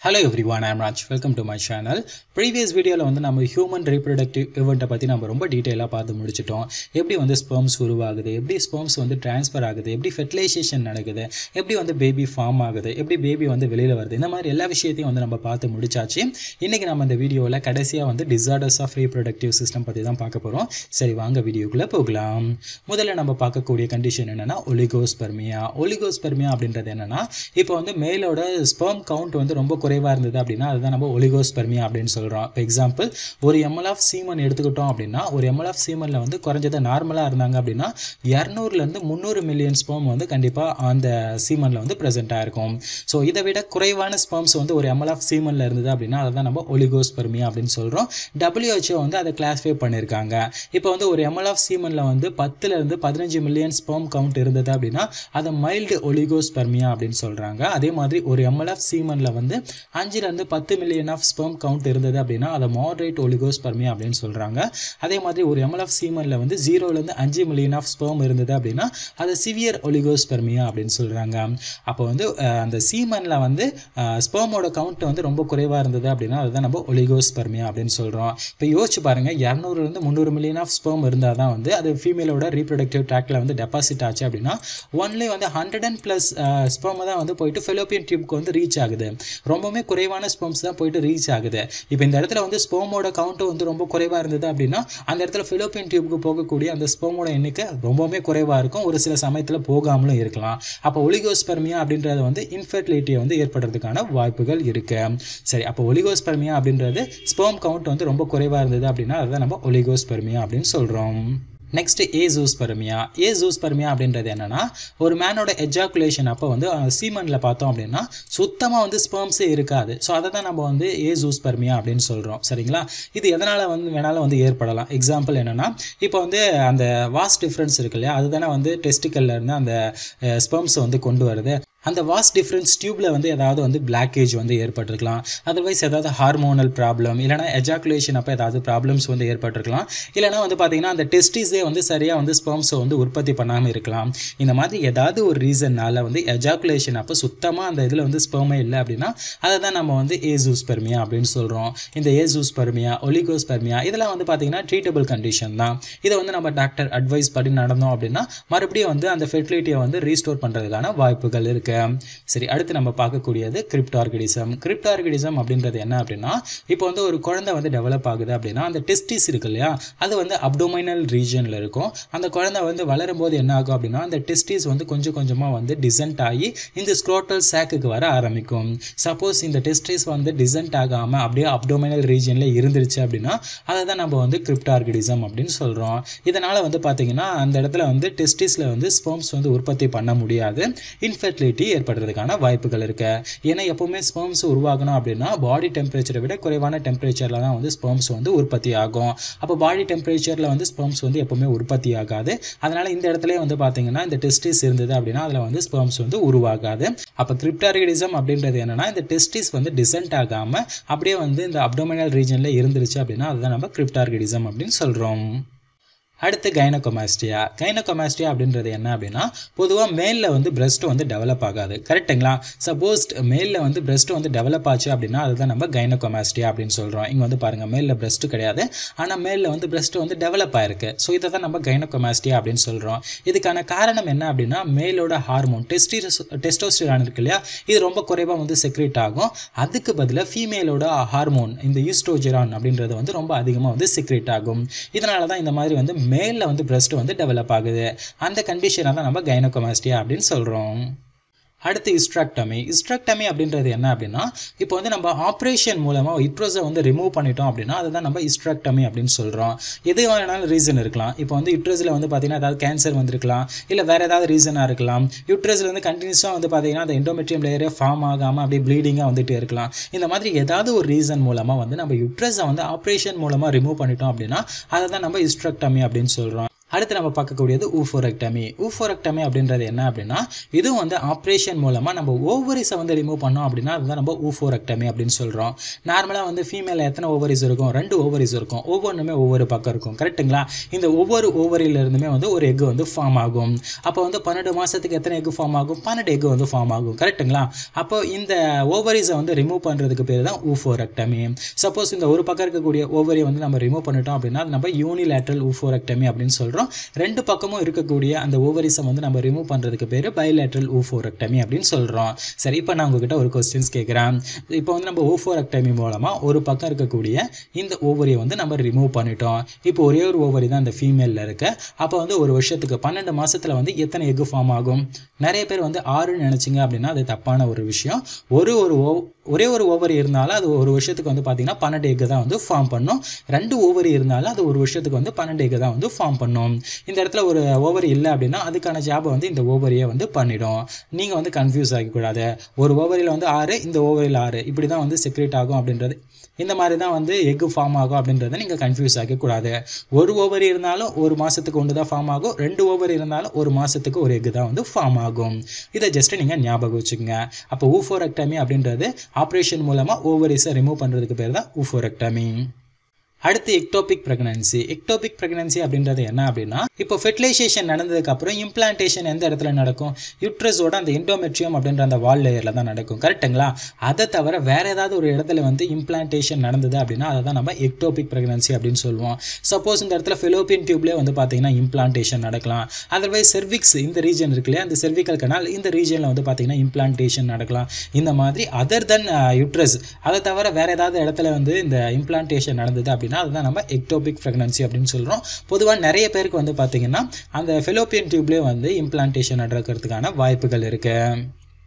hello everyone I'm Raj welcome to my channel previous வீடியோவில் வந்து நம்ம ஹியூமன் ரீப்ரொடக்டிவ் இவெண்ட்டை பற்றி நம்ம ரொம்ப டீட்டெயிலாக பார்த்து முடிச்சிட்டோம் எப்படி வந்து ஸ்பெர்ம்ஸ் உருவாகுது எப்படி ஸ்பெர்ம்ஸ் வந்து ட்ரான்ஸ்ஃபர் ஆகுது எப்படி ஃபெர்டிலைசேஷன் நடக்குது எப்படி வந்து பேபி ஃபார்ம் ஆகுது எப்படி பேபி வந்து வெளியில் வருது இந்த மாதிரி எல்லா விஷயத்தையும் வந்து நம்ம பார்த்து முடிச்சாச்சு இன்றைக்கி நம்ம இந்த வீடியோவில் கடைசியாக வந்து டிசார்டர்ஸ் ஆஃப் ரீப்ரொடக்டிவ் சிஸ்டம் பற்றி தான் பார்க்க போகிறோம் சரி வாங்க வீடியோக்குள்ளே போகலாம் முதல்ல நம்ம பார்க்கக்கூடிய கண்டிஷன் என்னென்னா ஒலிகோஸ்பெர்மியா ஒலிகோஸ்பெர்மியா அப்படின்றது என்னென்னா இப்போ வந்து மேலோட ஸ்பெர்ம் கவுண்ட் வந்து ரொம்ப குறைவாக இருந்தது அப்படின்னா அதுதான் நம்ம ஒலிகோஸ்பெர்மியா அப்படின்னு சொல்கிறோம் இப்போ எக்ஸாம்பிள் ஒரு எம்எல் ஆஃப் சீமன் எடுத்துக்கிட்டோம் அப்படின்னா ஒரு எம்எல் ஆஃப் சீமனில் வந்து குறைஞ்சது நார்மலாக இருந்தாங்க அப்படின்னா இரநூறுலேருந்து முந்நூறு மில்லியன் ஸ்பெர்ம் வந்து கண்டிப்பாக அந்த சீமனில் வந்து ப்ரெசென்ட்டாக இருக்கும் ஸோ இதை விட குறைவான ஸ்பெர்ம்ஸ் வந்து ஒரு எம்எல் ஆஃப் சீமனில் இருந்தது அப்படின்னா அதை தான் நம்ம ஒலிகோஸ்பெர்மியா அப்படின்னு சொல்கிறோம் டபிள்யூஹெச்ஓ வந்து அதை கிளாஸிஃபை பண்ணியிருக்காங்க இப்போ வந்து ஒரு எம்எல் ஆஃப் சீமனில் வந்து பத்துலேருந்து பதினஞ்சு மில்லியன் ஸ்பெர்ம் கவுண்ட் இருந்தது அப்படின்னா அதை மைல்டு ஒலிகோஸ்பெர்மியா அப்படின்னு சொல்கிறாங்க அதே மாதிரி ஒரு எம்எல் ஆஃப் சீமனில் வந்து அஞ்சுலேருந்து பத்து மில்லியன் ஆஃப் ஸ்பெர்ம் கவுண்ட் இருந்தது அப்படின்னா அதை மாடரேட் ஒலிகோஸ்பெர்மியா அப்படின்னு சொல்கிறாங்க அதே மாதிரி ஒரு எம்எல் ஆஃப் சீமனில் வந்து ஜீரோலேருந்து அஞ்சு மில்லியன் ஆஃப் ஸ்பெர்ம் இருந்தது அப்படின்னா அது சிவியர் ஒலிகோஸ்பெர்மியா அப்படின்னு சொல்கிறாங்க அப்போ வந்து அஹ், அந்த சீமனில் வந்து ஸ்பெர்மோட கவுண்ட் வந்து ரொம்ப குறைவாக இருந்தது அப்படின்னா அதுதான் நம்ம ஒலிகோஸ்பெர்மியா அப்படின்னு சொல்கிறோம் இப்போ யோசிச்சு பாருங்கள் இரநூறுலேருந்து முந்நூறு மில்லியன் ஆஃப் ஸ்பெர்ம் இருந்தால் தான் வந்து அது ஃபீமேலோட ரீப்ரொடக்டிவ் ட்ராக்ல வந்து டெபாசிட் ஆச்சு அப்படின்னா ஒன்லி வந்து ஹண்ட்ரட் அண்ட் ப்ளஸ் ஸ்பெர்ம் தான் வந்து போயிட்டு ஃபெலோப்பியன் டியூப்க்கு வந்து ரீச் ஆகுது ரொம்பவுமே குறைவான ஸ்பெர்ம்ஸ் தான் போயிட்டு ரீச் ஆகுது இப்போ இந்த இடத்துல வந்து ஸ்பெர்மோட கவுண்ட் வந்து ரொம்ப குறைவாக இருந்தது அப்படின்னா அந்த இடத்துல ஃபிலோப்பியன் டியூப்க்கு போகக்கூடிய அந்த ஸ்பெர்மோட எண்ணிக்கை ரொம்பவுமே குறைவாக இருக்கும் ஒரு சில சமயத்தில் போகாமலும் இருக்கலாம் அப்போ ஒலிகோஸ்பெர்மியா அப்படின்றது வந்து இன்ஃபர்டிலிட்டியை வந்து ஏற்படுறதுக்கான வாய்ப்புகள் இருக்கு சரி அப்போ ஒலிகோஸ்பெர்மியா அப்படின்றது ஸ்பெர்ம் கவுண்ட் வந்து ரொம்ப குறைவாக இருந்தது அப்படின்னா அதை நம்ம ஒலிகோஸ்பெர்மியா அப்படின்னு சொல்கிறோம் நெக்ஸ்ட் ஏசூஸ்பெர்மியா ஏசூஸ்பெர்மியா அப்படின்றது என்னன்னா ஒரு மேனோட எஜாகுலேஷன் அப்போ வந்து சீமனில் பார்த்தோம் அப்படின்னா சுத்தமாக வந்து ஸ்பெர்ம்ஸே இருக்காது ஸோ அதை தான் நம்ம வந்து ஏசூஸ்பெர்மியா அப்படின்னு சொல்கிறோம் சரிங்களா இது எதனால் வந்து வேணாலும் வந்து ஏற்படலாம் எக்ஸாம்பிள் என்னன்னா இப்போ வந்து அந்த வாஸ் டிஃப்ரென்ஸ் இருக்கு இல்லையா அதுதானே வந்து டெஸ்டிக்கல்ல இருந்து அந்த ஸ்பெர்ம்ஸை வந்து கொண்டு வருது அந்த வாஸ் டிஃப்ரென்ஸ் டியூப்ல வந்து ஏதாவது வந்து பிளாக்கேஜ் வந்து ஏற்பட்டிருக்கலாம் அதர்வைஸ் ஏதாவது ஹார்மோனல் ப்ராப்ளம் இல்லைனா எஜாகுலேஷன் அப்போ ஏதாவது ப்ராப்ளம்ஸ் வந்து ஏற்பட்டிருக்கலாம் இல்லைனா வந்து பார்த்தீங்கன்னா அந்த டெஸ்டிஸே வந்து சரியாக வந்து ஸ்பெர்ம்ஸை வந்து உற்பத்தி பண்ணாமல் இருக்கலாம் இந்த மாதிரி ஏதாவது ஒரு ரீசன்னால வந்து எஜாகுலேஷன் அப்போ சுத்தமாக அந்த இதில் வந்து ஸ்பெர்மே இல்லை அப்படின்னா அதை தான் நம்ம வந்து ஏசூஸ்பெர்மியா அப்படின்னு சொல்கிறோம் இந்த ஏசூஸ்பெர்மியா ஒலிகோஸ்பெர்மியா இதெல்லாம் வந்து பார்த்தீங்கன்னா ட்ரீட்டபிள் கண்டிஷன் தான் இதை வந்து நம்ம டாக்டர் அட்வைஸ் படி நடந்தோம் அப்படின்னா மறுபடியும் வந்து அந்த ஃபெர்டிலிட்டியை வந்து ரீஸ்டோர் பண்ணுறதுக்கான வாய்ப்புகள் இருக்கு சரி அடுத்து நம்ம பார்க்கக்கூடியது கிரிப்டார்கிடிசம் கிரிப்டார்கிடிசம் அப்படின்றது என்ன அப்படின்னா இப்போ வந்து ஒரு குழந்தை வந்து டெவலப் ஆகுது அப்படின்னா அந்த டெஸ்டிஸ் இருக்கு இல்லையா அது வந்து அப்டோமைனல் ரீஜனில் இருக்கும் அந்த குழந்தை வந்து வளரும் போது என்ன ஆகும் அப்படின்னா அந்த டெஸ்டிஸ் வந்து கொஞ்சம் கொஞ்சமாக வந்து டிசன்ட் ஆகி இந்த ஸ்க்ரோட்டல் சாக்குக்கு வர ஆரம்பிக்கும் சப்போஸ் இந்த டெஸ்டிஸ் வந்து டிசன்ட் ஆகாமல் அப்படியே அப்டோமைனல் ரீஜனில் இருந்துருச்சு அப்படின்னா அதை தான் நம்ம வந்து கிரிப்டார்கிடிசம் அப்படின்னு சொல்கிறோம் இதனால் வந்து பார்த்தீங்கன்னா அந்த இடத்துல வந்து டெஸ்டிஸில் வந்து ஸ்பெர்ம்ஸ் வந்து உற்பத்தி பண்ண முடியாது இன்ஃபெர்டிலிட்டி ஏற்படுறதுக்கான வாய்ப்புகள் இருக்கு ஏன்னா எப்பவுமே ஸ்பெர்ம்ஸ் உருவாகணும் அப்படின்னா பாடி டெம்பரேச்சரை விட குறைவான டெம்பரேச்சரில் தான் வந்து ஸ்பெர்ம்ஸ் வந்து உற்பத்தி ஆகும் அப்போ பாடி டெம்பரேச்சரில் வந்து ஸ்பெர்ம்ஸ் வந்து எப்பவுமே உற்பத்தி ஆகாது அதனால இந்த இடத்துல வந்து பார்த்தீங்கன்னா இந்த டெஸ்டிஸ் இருந்தது அப்படின்னா அதில் வந்து ஸ்பெர்ம்ஸ் வந்து உருவாகாது அப்போ கிரிப்டாரிடிசம் அப்படின்றது என்னன்னா இந்த டெஸ்டிஸ் வந்து டிசன்ட் ஆகாமல் அப்படியே வந்து இந்த அப்டோமினல் ரீஜனில் இருந்துருச்சு அப்படின்னா அதுதான் நம்ம கிரிப்டார்கிடிசம் அப்படின்னு சொல்கிறோம் அடுத்து கைனகொமாஸ்டியா கைனகொமாஸ்டியா அப்படின்றது என்ன அப்படின்னா பொதுவாக மேலில் வந்து பிரஸ்ட் வந்து டெவலப் ஆகாது கரெக்டுங்களா சப்போஸ் மேலில் வந்து பிரஸ்ட் வந்து டெவலப் ஆச்சு அப்படின்னா அதுதான் நம்ம கைனகொமாஸ்டியா அப்படின்னு சொல்கிறோம் இங்கே வந்து பாருங்கள் மேலில் பிரஸ்ட் கிடையாது ஆனால் மேலில் வந்து பிரஸ்ட் வந்து டெவலப் ஆயிருக்கு ஸோ இதை தான் நம்ம கைனகொமாஸ்டியா அப்படின்னு சொல்கிறோம் இதுக்கான காரணம் என்ன அப்படின்னா மேலோட ஹார்மோன் டெஸ்டிரஸ் டெஸ்டோஸ்டிரான் இருக்கு இல்லையா இது ரொம்ப குறைவாக வந்து செக்ரேட் ஆகும் அதுக்கு பதிலாக ஃபீமேலோட ஹார்மோன் இந்த ஈஸ்ட்ரோஜெரான் அப்படின்றது வந்து ரொம்ப அதிகமாக வந்து செக்ரேட் ஆகும் இதனால தான் இந்த மாதிரி வந்து மேலில் வந்து பிரஸ்ட் வந்து டெவலப் ஆகுது அந்த கண்டிஷனை தான் நம்ம கைனோகொமாஸ்டியா அப்படின்னு சொல்கிறோம் அடுத்து இஸ்ட்ராக்டமி இஸ்ட்ராக்டமி அப்படின்றது என்ன அப்படின்னா இப்போ வந்து நம்ம ஆப்ரேஷன் மூலமாக யுட்ரஸை வந்து ரிமூவ் பண்ணிட்டோம் அப்படின்னா அதை தான் நம்ம இஸ்ட்ராக்டமி அப்படின்னு சொல்கிறோம் எது வேணாலும் ரீசன் இருக்கலாம் இப்போ வந்து யுட்ரஸில் வந்து பார்த்தீங்கன்னா ஏதாவது கேன்சர் வந்திருக்கலாம் இல்லை வேறு ஏதாவது ரீசனாக இருக்கலாம் யுட்ரஸில் வந்து கண்டினியூஸாக வந்து பார்த்தீங்கன்னா அந்த எண்டோமெட்ரியம் லேயரே ஃபார்ம் ஆகாமல் அப்படியே ப்ளீடிங்காக வந்துட்டே இருக்கலாம் இந்த மாதிரி ஏதாவது ஒரு ரீசன் மூலமாக வந்து நம்ம யுட்ரஸை வந்து ஆப்ரேஷன் மூலமாக ரிமூவ் பண்ணிட்டோம் அப்படின்னா அதை தான் நம்ம இஸ்ட்ராக்டமி அப்படின்னு சொல்கிறோம் அடுத்து நம்ம பார்க்கக்கூடியது ஊஃபோரெக்டமி ஊஃபோரெக்டமி அப்படின்றது என்ன அப்படின்னா இதுவும் வந்து ஆப்ரேஷன் மூலமாக நம்ம ஓவரிஸை வந்து ரிமூவ் பண்ணோம் அப்படின்னா அதுதான் நம்ம ஊஃபோரெக்டமி அப்படின்னு சொல்கிறோம் நார்மலாக வந்து ஃபீமேல் எத்தனை ஓவரிஸ் இருக்கும் ரெண்டு ஓவரிஸ் இருக்கும் ஒவ்வொன்றுமே ஒவ்வொரு பக்கம் இருக்கும் கரெக்ட்டுங்களா இந்த ஒவ்வொரு ஓவரியிலிருந்துமே வந்து ஒரு எக் வந்து ஃபார்ம் ஆகும் அப்போ வந்து பன்னெண்டு மாதத்துக்கு எத்தனை எக் ஃபார்ம் ஆகும் பன்னெண்டு எக் வந்து ஃபார்ம் ஆகும் கரெக்ட்டுங்களா அப்போ இந்த ஓவரிஸை வந்து ரிமூவ் பண்ணுறதுக்கு பேர் தான் ஊஃபோரெக்டமி சப்போஸ் இந்த ஒரு பக்கம் இருக்கக்கூடிய ஓவரியை வந்து நம்ம ரிமூவ் பண்ணிட்டோம் அப்படின்னா அது நம்ம யூனிலேட்ரல் ஊஃபோரெக்டமி அப்படின்னு சொல்கிறோம் ரெண்டு பக்கமும் இருக்கக்கூடிய அந்த ஓவரிஸை வந்து நம்ம ரிமூவ் பண்ணுறதுக்கு பேர் பைலேட்ரல் ஊஃபோரெக்டமி அப்படின்னு சொல்கிறோம் சரி இப்போ நான் உங்ககிட்ட ஒரு கொஸ்டின்ஸ் கேட்குறேன் இப்போ வந்து நம்ம ஊஃபோரெக்டமி மூலமாக ஒரு பக்கம் இருக்கக்கூடிய இந்த ஓவரியை வந்து நம்ம ரிமூவ் பண்ணிட்டோம் இப்போ ஒரே ஒரு ஓவரி தான் இந்த ஃபீமேலில் இருக்கு அப்போ வந்து ஒரு வருஷத்துக்கு பன்னெண்டு மாசத்துல வந்து எத்தனை எக் ஃபார்ம் ஆகும் நிறைய பேர் வந்து ஆறுன்னு நினைச்சீங்க அப்படின்னா அது தப்பான ஒரு விஷயம் ஒரு ஒரு ஓ ஒரே ஒரு ஓவரி இருந்தாலும் அது ஒரு வருஷத்துக்கு வந்து பார்த்தீங்கன்னா பன்னெண்டு எக் தான் வந்து ஃபார்ம் பண்ணும் ரெண்டு ஓவரி இருந்தாலும் அது ஒரு வருஷத்துக்கு வந்து பன்னெண்டு எக் தான் வந்து ஃபார்ம் பண்ணும் இந்த இடத்துல ஒரு ஓவரி இல்லை அப்படின்னா அதுக்கான ஜாபை வந்து இந்த ஓவரியை வந்து பண்ணிடும் நீங்கள் வந்து கன்ஃபியூஸ் ஆகிக்கூடாது ஒரு ஓவரியில் வந்து ஆறு இந்த ஓவரியில் ஆறு இப்படி தான் வந்து செக்ரேட் ஆகும் அப்படின்றது இந்த மாதிரி தான் வந்து எக் ஃபார்ம் ஆகும் அப்படின்றத நீங்கள் கன்ஃபியூஸ் ஆகக்கூடாது ஒரு ஓவரி இருந்தாலும் ஒரு மாதத்துக்கு ஒன்று தான் ஃபார்ம் ஆகும் ரெண்டு ஓவரி இருந்தாலும் ஒரு மாதத்துக்கு ஒரு எக் தான் வந்து ஃபார்ம் ஆகும் இதை ஜஸ்ட் நீங்கள் ஞாபகம் வச்சுக்கோங்க அப்போ ஊஃபோரெக்டமி அப்படின்றது ஆப்ரேஷன் மூலமாக ஓவரிஸை ரிமூவ் பண்ணுறதுக்கு பேர் தான் ஊஃபோரெக்டமி அடுத்து எக்டோபிக் ப்ரெக்னன்சி எக்டோபிக் ப்ரெக்னன்சி அப்படின்றது என்ன அப்படின்னா இப்போ ஃபெர்டிலைசேஷன் நடந்ததுக்கு அப்புறம் இம்ப்ளான்டேஷன் எந்த இடத்துல நடக்கும் யூட்ரஸோட அந்த எண்டோமெட்ரியம் அப்படின்ற அந்த வால் லேயரில் தான் நடக்கும் கரெக்ட்டுங்களா அதை தவிர வேற ஏதாவது ஒரு இடத்துல வந்து இம்ப்ளான்டேஷன் நடந்தது அப்படின்னா அதை தான் நம்ம எக்டோபிக் ப்ரெக்னன்சி அப்படின்னு சொல்லுவோம் சப்போஸ் இந்த இடத்துல ஃபெலோப்பியன் டியூப்லேயே வந்து பார்த்தீங்கன்னா இம்ப்ளான்டேஷன் நடக்கலாம் அதர்வைஸ் செர்விக்ஸ் இந்த ரீஜன் இருக்கு இல்லையா அந்த செர்விக்கல் கனால் இந்த ரீஜனில் வந்து பார்த்தீங்கன்னா இம்ப்ளான்டேஷன் நடக்கலாம் இந்த மாதிரி அதர் தென் யூட்ரஸ் அதை தவிர வேற ஏதாவது இடத்துல வந்து இந்த இம்ப்ளான்டேஷன் நடந்தது அப்படின்னா அதுதான் நம்ம எக்டோபிக் ப்ரெக்னன்சி அப்படின்னு சொல்கிறோம் பொதுவாக நிறைய பேருக்கு வந்து பார்த்தீங்கன்னா அந்த ஃபெலோப்பியன் டியூப்லேயே வந்து இம்ப்ளான்டேஷன் நடக்கிறதுக்கான வாய்ப்புகள் இருக்குது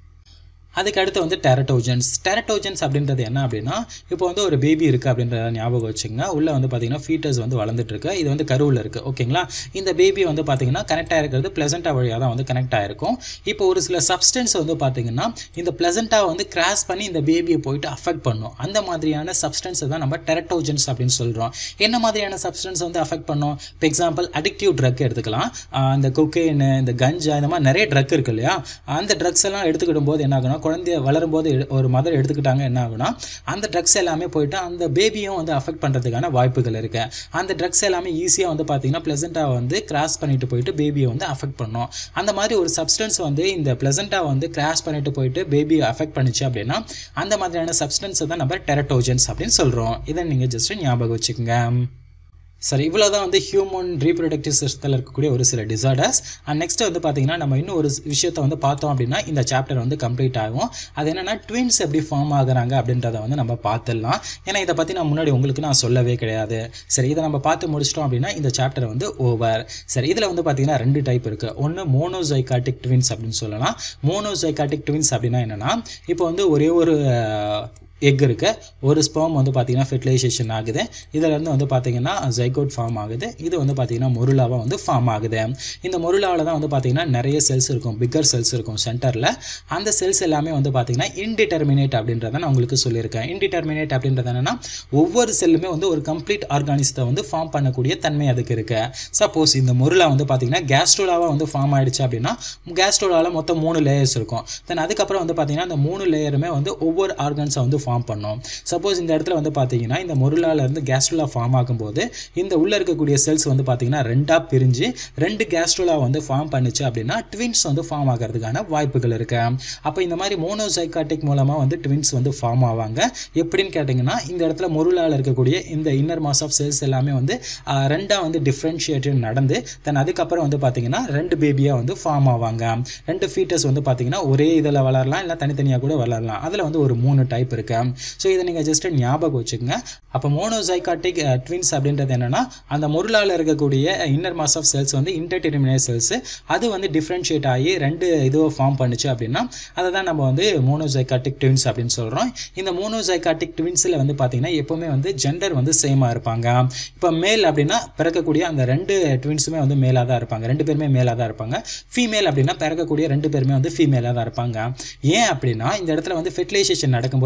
அதுக்கு அடுத்து வந்து டெரட்டோஜன்ஸ் டெரட்டோஜன்ஸ் அப்படின்றது என்ன அப்படின்னா இப்போ வந்து ஒரு பேபி இருக்குது அப்படின்றத ஞாபகம் வச்சுங்க உள்ளே வந்து பார்த்தீங்கன்னா ஃபீட்டர்ஸ் வந்து வளர்ந்துட்டு இருக்கு இது வந்து கருவில் இருக்குது ஓகேங்களா இந்த பேபி வந்து பார்த்தீங்கன்னா கனெக்ட் ஆகிருக்கிறது பிளசண்டா வழியாக தான் வந்து கனெக்ட் ஆகிருக்கும் இப்போ ஒரு சில சப்ஸ்டன்ஸ் வந்து பார்த்தீங்கன்னா இந்த பிளசண்டா வந்து கிராஸ் பண்ணி இந்த பேபியை போயிட்டு அஃபெக்ட் பண்ணும் அந்த மாதிரியான சப்ஸ்டன்ஸை தான் நம்ம டெரட்டோஜன்ஸ் அப்படின்னு சொல்கிறோம் என்ன மாதிரியான சப்ஸ்டன்ஸ் வந்து அஃபெக்ட் பண்ணும் இப்போ எக்ஸாம்பிள் அடிக்டிவ் ட்ரக் எடுத்துக்கலாம் ஆஹ் இந்த கொக்கெயின் இந்த கஞ்சா இந்த மாதிரி நிறைய ட்ரக் இருக்கு இல்லையா அந்த ட்ரக்ஸ் எல்லாம் எடுத்துக்கிடும் போது என்ன ஆகுனா குழந்தைய வளரும் போது எடு- ஒரு மதர் எடுத்துக்கிட்டாங்க என்ன ஆகுனா அந்த ட்ரக்ஸ் எல்லாமே போயிட்டு அந்த பேபியும் வந்து அஃபெக்ட் பண்ணுறதுக்கான வாய்ப்புகள் இருக்கு அந்த ட்ரக்ஸ் எல்லாமே ஈஸியாக வந்து பார்த்தீங்கன்னா பிளசண்டாக வந்து கிராஸ் பண்ணிட்டு போயிட்டு பேபியை வந்து அஃபெக்ட் பண்ணும் அந்த மாதிரி ஒரு சப்ஸ்டன்ஸ் வந்து இந்த பிளசண்டா வந்து கிராஸ் பண்ணிட்டு போயிட்டு பேபியை அஃபெக்ட் பண்ணுச்சு அப்படின்னா அந்த மாதிரியான சப்ஸ்டன்ஸை தான் நம்ம டெரட்டோஜன்ஸ் அப்படின்னு சொல்கிறோம் இதை நீங்கள் ஜஸ்ட் ஞாபகம் வச்சுக்கோங்க சரி இவ்வளோதான் வந்து ஹியூமன் ரீப்ரொடக்டிவ் சிஸ்டத்தில் இருக்கக்கூடிய ஒரு சில டிசார்டர்ஸ் அண்ட் நெக்ஸ்ட் வந்து பார்த்தீங்கன்னா நம்ம இன்னும் ஒரு விஷயத்தை வந்து பார்த்தோம் அப்படின்னா இந்த சாப்டர் வந்து கம்ப்ளீட் ஆகும் அது என்னன்னா ட்வின்ஸ் எப்படி ஃபார்ம் ஆகுறாங்க அப்படின்றத வந்து நம்ம பார்த்துடலாம் ஏன்னா இதை பற்றி நான் முன்னாடி உங்களுக்கு நான் சொல்லவே கிடையாது சரி இதை நம்ம பார்த்து முடிச்சிட்டோம் அப்படின்னா இந்த சாப்டர் வந்து ஓவர் சரி இதில் வந்து பார்த்தீங்கன்னா ரெண்டு டைப் இருக்குது ஒன்று மோனோசைகாட்டிக் ட்வின்ஸ் அப்படின்னு சொல்லலாம் மோனோசைகாட்டிக் ட்வின்ஸ் அப்படின்னா என்னன்னா இப்போ வந்து ஒரே ஒரு எக் இருக்கு ஒரு ஸ்பெர்ம் வந்து பார்த்தீங்கன்னா ஃபெர்டிலைசேஷன் ஆகுது இதுல இருந்து வந்து பார்த்தீங்கன்னா ஜைகோட் ஃபார்ம் ஆகுது இது வந்து பார்த்தீங்கன்னா மொருலாவாக வந்து ஃபார்ம் ஆகுது இந்த மொருலாவில் தான் வந்து பார்த்தீங்கன்னா நிறைய செல்ஸ் இருக்கும் பிக்கர் செல்ஸ் இருக்கும் சென்டரில் அந்த செல்ஸ் எல்லாமே வந்து பார்த்தீங்கன்னா இன்டிடெர்மினேட் அப்படின்றத நான் உங்களுக்கு சொல்லியிருக்கேன் இன்டிடெர்மினேட் அப்படின்றது என்னன்னா ஒவ்வொரு செல்லுமே வந்து ஒரு கம்ப்ளீட் ஆர்கானிசத்தை வந்து ஃபார்ம் பண்ணக்கூடிய தன்மை அதுக்கு இருக்கு சப்போஸ் இந்த மொருலா வந்து பார்த்தீங்கன்னா கேஸ்ட்ரோலாவாக வந்து ஃபார்ம் ஆயிடுச்சு அப்படின்னா கேஸ்ட்ரோலாவில் மொத்தம் மூணு லேயர்ஸ் இருக்கும் தென் அதுக்கப்புறம் வந்து பார்த்தீங்கன்னா அந்த மூணு லேயருமே வந்து ஒவ்வொரு ஆர்கன்ஸை வந்து ஃபார்ம் பண்ணும் சப்போஸ் இந்த இடத்துல வந்து பார்த்தீங்கன்னா இந்த மொருலால இருந்து கேஸ்ட்ரோலா ஃபார்ம் ஆகும்போது இந்த உள்ள இருக்கக்கூடிய செல்ஸ் வந்து பார்த்தீங்கன்னா ரெண்டா பிரிஞ்சு ரெண்டு கேஸ்ட்ரோலா வந்து ஃபார்ம் பண்ணுச்சு அப்படின்னா ட்வின்ஸ் வந்து ஃபார்ம் ஆகிறதுக்கான வாய்ப்புகள் இருக்கு அப்போ இந்த மாதிரி மோனோசைகாட்டிக் மூலமா வந்து ட்வின்ஸ் வந்து ஃபார்ம் ஆவாங்க எப்படின்னு கேட்டிங்கன்னா இந்த இடத்துல மொருலால இருக்கக்கூடிய இந்த இன்னர் மாஸ் ஆஃப் செல்ஸ் எல்லாமே வந்து ஆஹ், ரெண்டா வந்து டிஃப்ரென்ஷியேட் நடந்து தென் அதுக்கப்புறம் வந்து பார்த்தீங்கன்னா ரெண்டு பேபியா வந்து ஃபார்ம் ஆவாங்க ரெண்டு ஃபீட்டஸ் வந்து பார்த்தீங்கன்னா ஒரே இதில் வளரலாம் இல்லை தனித்தனியாக கூட வளரலாம் அதில் வந்து ஒரு மூணு டைப் இருக்கு ஸோ இதை நீங்கள் ஜஸ்ட் ஞாபகம் வச்சுக்கோங்க அப்போ மோனோசைகாட்டிக் ட்வின்ஸ் அப்படின்றது என்னன்னா அந்த முருளால இருக்கக்கூடிய இன்னர் மாஸ் ஆஃப் செல்ஸ் வந்து இன்டர்டெர்மினேட் செல்ஸ் அது வந்து டிஃப்ரென்ஷியேட் ஆகி ரெண்டு இதுவை ஃபார்ம் பண்ணுச்சு அப்படின்னா அதை தான் நம்ம வந்து மோனோசைகாட்டிக் ட்வின்ஸ் அப்படின்னு சொல்கிறோம் இந்த மோனோசைகாட்டிக் ட்வின்ஸில் வந்து பார்த்தீங்கன்னா எப்போவுமே வந்து ஜெண்டர் வந்து சேமாக இருப்பாங்க இப்போ மேல் அப்படின்னா பிறக்கக்கூடிய அந்த ரெண்டு ட்வின்ஸுமே வந்து மேலாக தான் இருப்பாங்க ரெண்டு பேருமே மேலாக தான் இருப்பாங்க ஃபீமேல் அப்படின்னா பிறக்கக்கூடிய ரெண்டு பேருமே வந்து ஃபீமேலாக தான் இருப்பாங்க ஏன் அப்படின்னா இந்த இடத்துல வந்து ஃபெர்டிலைசேஷன் நடக்கும்போது என்ன ஆகும்னா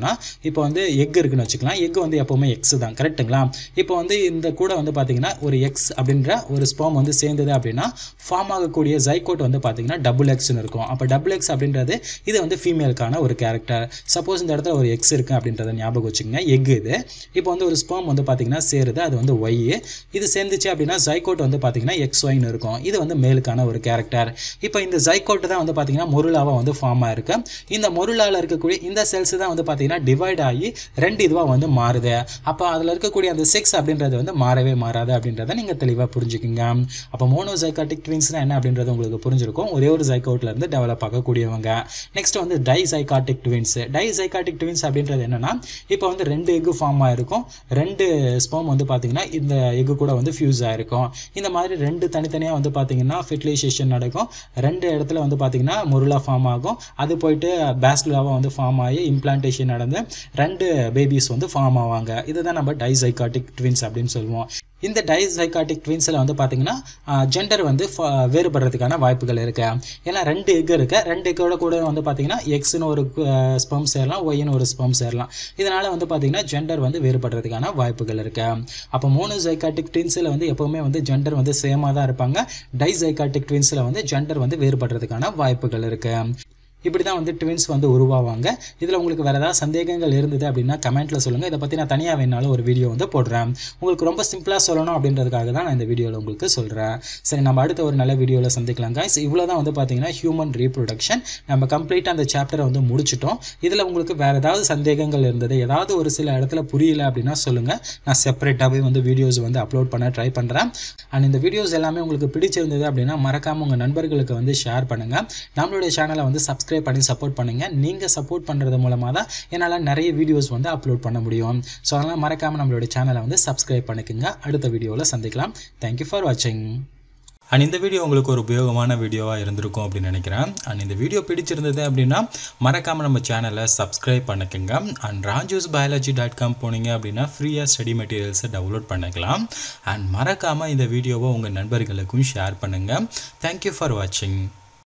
சொல்லணும்னா இப்போ வந்து எக் இருக்குன்னு வச்சுக்கலாம் எக் வந்து எப்போவுமே எக்ஸ் தான் கரெக்ட்டுங்களா இப்போ வந்து இந்த கூட வந்து பார்த்தீங்கன்னா ஒரு எக்ஸ் அப்படின்ற ஒரு ஸ்போம் வந்து சேர்ந்தது அப்படின்னா ஃபார்ம் ஆகக்கூடிய ஜைகோட் வந்து பார்த்தீங்கன்னா டபுள் எக்ஸ்னு இருக்கும் அப்போ டபுள் எக்ஸ் அப்படின்றது இது வந்து ஃபீமேலுக்கான ஒரு கேரக்டர் சப்போஸ் இந்த இடத்துல ஒரு எக்ஸ் இருக்குது அப்படின்றத ஞாபகம் வச்சுக்கோங்க எக் இது இப்போ வந்து ஒரு ஸ்போம் வந்து பார்த்தீங்கன்னா சேருது அது வந்து ஒய் இது சேர்ந்துச்சு அப்படின்னா ஜைகோட் வந்து பார்த்தீங்கன்னா எக்ஸ் ஒய்னு இருக்கும் இது வந்து மேலுக்கான ஒரு கேரக்டர் இப்போ இந்த ஜைகோட் தான் வந்து பார்த்தீங்கன்னா மொருளாவாக வந்து ஃபார்ம் ஆயிருக்கு இந்த மொருளாவில் இருக்கக்கூடிய இந்த செல்ஸ் தான் வந்து பார்த்தீங்கன்னா டிவைட் ஆகி ரெண்டு இதுவாக வந்து மாறுது அப்போ அதில் இருக்கக்கூடிய அந்த செக்ஸ் அப்படின்றது வந்து மாறவே மாறாது அப்படின்றத நீங்கள் தெளிவாக புரிஞ்சுக்குங்க அப்போ மோனோசைக்காட்டிக் ட்வின்ஸ்னா என்ன அப்படின்றது உங்களுக்கு புரிஞ்சிருக்கும் ஒரே ஒரு ஜைகோட்ல இருந்து டெவலப் ஆகக்கூடியவங்க நெக்ஸ்ட் வந்து டைசைகாட்டிக் ட்வின்ஸ் டைசைகாட்டிக் ட்வின்ஸ் அப்படின்றது என்னன்னா இப்போ வந்து ரெண்டு எக்கு ஃபார்ம் ஆயிருக்கும் ரெண்டு ஸ்போம் வந்து பார்த்தீங்கன்னா இந்த எக்கு கூட வந்து ஃபியூஸ் ஆயிருக்கும் இந்த மாதிரி ரெண்டு தனித்தனியாக வந்து பார்த்தீங்கன்னா ஃபெர்டிலைசேஷன் நடக்கும் ரெண்டு இடத்துல வந்து பார்த்தீங்கன்னா முருளா ஃபார்ம் ஆகும் அது போயிட்டு பேஸ்குலாவாக வந்து ஃபார்ம் ஆகி இம்ப்ளான்டேஷன் நடந்து ரெண்டு பேபிஸ் வந்து ஃபார்ம் ஆவாங்க இதுதான் நம்ம டைசைகாட்டிக் ட்வின்ஸ் அப்படின்னு சொல்லுவோம் இந்த டைசைகாட்டிக் ட்வின்ஸில் வந்து பார்த்தீங்கன்னா ஜெண்டர் வந்து வேறுபடுறதுக்கான வாய்ப்புகள் இருக்கு ஏன்னா ரெண்டு எக் இருக்கு ரெண்டு எக்கோட கூட வந்து பார்த்தீங்கன்னா எக்ஸ்னு ஒரு ஸ்பம் சேரலாம் ஒய்னு ஒரு ஸ்பம் சேரலாம் இதனால வந்து பார்த்தீங்கன்னா ஜெண்டர் வந்து வேறுபடுறதுக்கான வாய்ப்புகள் இருக்கு அப்போ மோனோசைகாட்டிக் ட்வின்ஸில் வந்து எப்போவுமே வந்து ஜெண்டர் வந்து சேமாக தான் இருப்பாங்க டைசைகாட்டிக் ட்வின்ஸில் வந்து ஜெண்டர் வந்து வேறுபடுறதுக்கான வாய்ப்புகள் இருக்கு இப்படி தான் வந்து ட்வின்ஸ் வந்து உருவாவாங்க இதில் உங்களுக்கு வேறு ஏதாவது சந்தேகங்கள் இருந்தது அப்படின்னா கமெண்ட்டில் சொல்லுங்கள் இதை பற்றி நான் தனியாக வேணாலும் ஒரு வீடியோ வந்து போடுறேன் உங்களுக்கு ரொம்ப சிம்பிளாக சொல்லணும் அப்படின்றதுக்காக தான் நான் இந்த வீடியோவில் உங்களுக்கு சொல்கிறேன் சரி நம்ம அடுத்த ஒரு நல்ல வீடியோவில் சந்திக்கலாம் guys இவ்வளோ தான் வந்து பார்த்தீங்கன்னா ஹியூமன் ரீப்ரொடக்ஷன் நம்ம கம்ப்ளீட்டாக அந்த சாப்டரை வந்து முடிச்சிட்டோம் இதில் உங்களுக்கு வேறு ஏதாவது சந்தேகங்கள் இருந்தது ஏதாவது ஒரு சில இடத்துல புரியல அப்படின்னா சொல்லுங்கள் நான் செப்பரேட்டாகவே வந்து வீடியோஸ் வந்து அப்லோட் பண்ண ட்ரை பண்ணுறேன் அண்ட் இந்த வீடியோஸ் எல்லாமே உங்களுக்கு பிடிச்சிருந்தது அப்படின்னா மறக்காமல் உங்கள் நண்பர்களுக்கு வந்து ஷேர் பண்ணுங்கள் நம்மளுடைய சேனலை வந்து சப்ஸ்கிரைப் சப்ஸ்கிரைப் பண்ணி சப்போர்ட் பண்ணுங்கள் நீங்கள் சப்போர்ட் பண்ணுறது மூலமாக தான் என்னால் நிறைய வீடியோஸ் வந்து அப்லோட் பண்ண முடியும் ஸோ அதனால் மறக்காமல் நம்மளோட சேனலை வந்து சப்ஸ்கிரைப் பண்ணிக்கோங்க அடுத்த வீடியோவில் சந்திக்கலாம் தேங்க்யூ ஃபார் வாட்சிங் அண்ட் இந்த வீடியோ உங்களுக்கு ஒரு உபயோகமான வீடியோவாக இருந்திருக்கும் அப்படின்னு நினைக்கிறேன் அண்ட் இந்த வீடியோ பிடிச்சிருந்தது அப்படின்னா மறக்காமல் நம்ம சேனலை சப்ஸ்கிரைப் பண்ணிக்கோங்க and Raju's biology dot com போனீங்க அப்படின்னா ஃப்ரீயாக ஸ்டடி மெட்டீரியல்ஸை டவுன்லோட் பண்ணிக்கலாம் அண்ட் மறக்காமல் இந்த வீடியோவை உங்கள் நண்பர்களுக்கும் ஷேர் பண்ணுங்கள் தேங்க்யூ ஃபார் வாட்சிங்